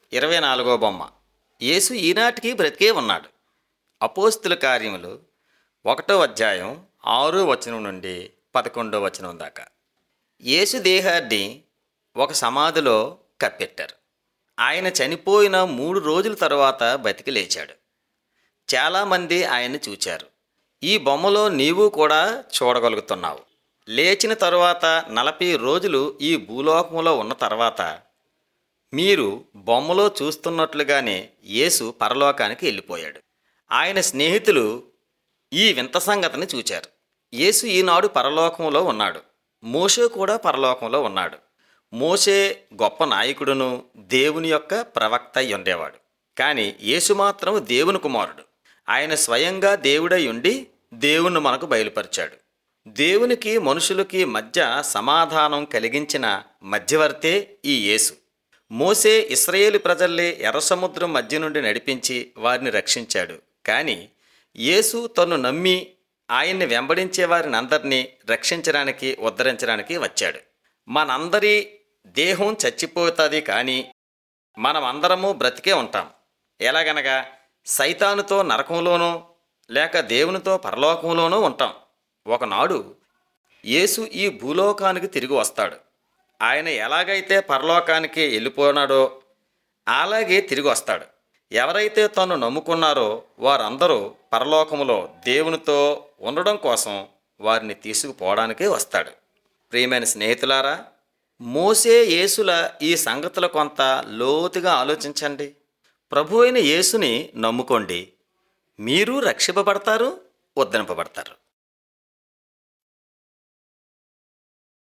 ఇరవై నాలుగో బొమ్మ యేసు ఈనాటికి బ్రతికే ఉన్నాడు అపోస్తుల కార్యములు ఒకటో అధ్యాయం ఆరో వచనం నుండి పదకొండో వచనం దాకా యేసు దేహాన్ని ఒక సమాధిలో కప్పెట్టారు ఆయన చనిపోయిన మూడు రోజుల తర్వాత బతికి లేచాడు చాలామంది ఆయన్ని చూచారు ఈ బొమ్మలో నీవు కూడా చూడగలుగుతున్నావు లేచిన తరువాత నలభై రోజులు ఈ భూలోకంలో ఉన్న తర్వాత మీరు బొమ్మలో చూస్తున్నట్లుగానే యేసు పరలోకానికి వెళ్ళిపోయాడు ఆయన స్నేహితులు ఈ వింత సంగతిని చూచారు యేసు ఈనాడు పరలోకంలో ఉన్నాడు మోషే కూడా పరలోకంలో ఉన్నాడు మోషే గొప్ప నాయకుడును దేవుని యొక్క ప్రవక్త అయి ఉండేవాడు కానీ యేసు మాత్రం దేవుని కుమారుడు ఆయన స్వయంగా దేవుడై ఉండి దేవుణ్ణి మనకు బయలుపరిచాడు దేవునికి మనుషులకి మధ్య సమాధానం కలిగించిన మధ్యవర్తే ఈ యేసు మోసే ఇస్రాయేలు ప్రజల్ని ఎర్ర సముద్రం మధ్య నుండి నడిపించి వారిని రక్షించాడు కానీ యేసు తను నమ్మి ఆయన్ని వెంబడించే వారిని అందరినీ రక్షించడానికి ఉద్ధరించడానికి వచ్చాడు మనందరి దేహం చచ్చిపోతుంది కానీ మనం అందరము బ్రతికే ఉంటాం ఎలాగనగా సైతానుతో నరకంలోనూ లేక దేవునితో పరలోకంలోనూ ఉంటాం ఒకనాడు యేసు ఈ భూలోకానికి తిరిగి వస్తాడు ఆయన ఎలాగైతే పరలోకానికి వెళ్ళిపోయినాడో అలాగే తిరిగి వస్తాడు ఎవరైతే తను నమ్ముకున్నారో వారందరూ పరలోకములో దేవునితో ఉండడం కోసం వారిని తీసుకుపోవడానికే వస్తాడు ప్రియమైన స్నేహితులారా మోసే యేసుల ఈ సంగతుల కొంత లోతుగా ఆలోచించండి ప్రభు అయిన యేసుని నమ్ముకోండి మీరు రక్షింపబడతారు ఉద్ధరింపబడతారు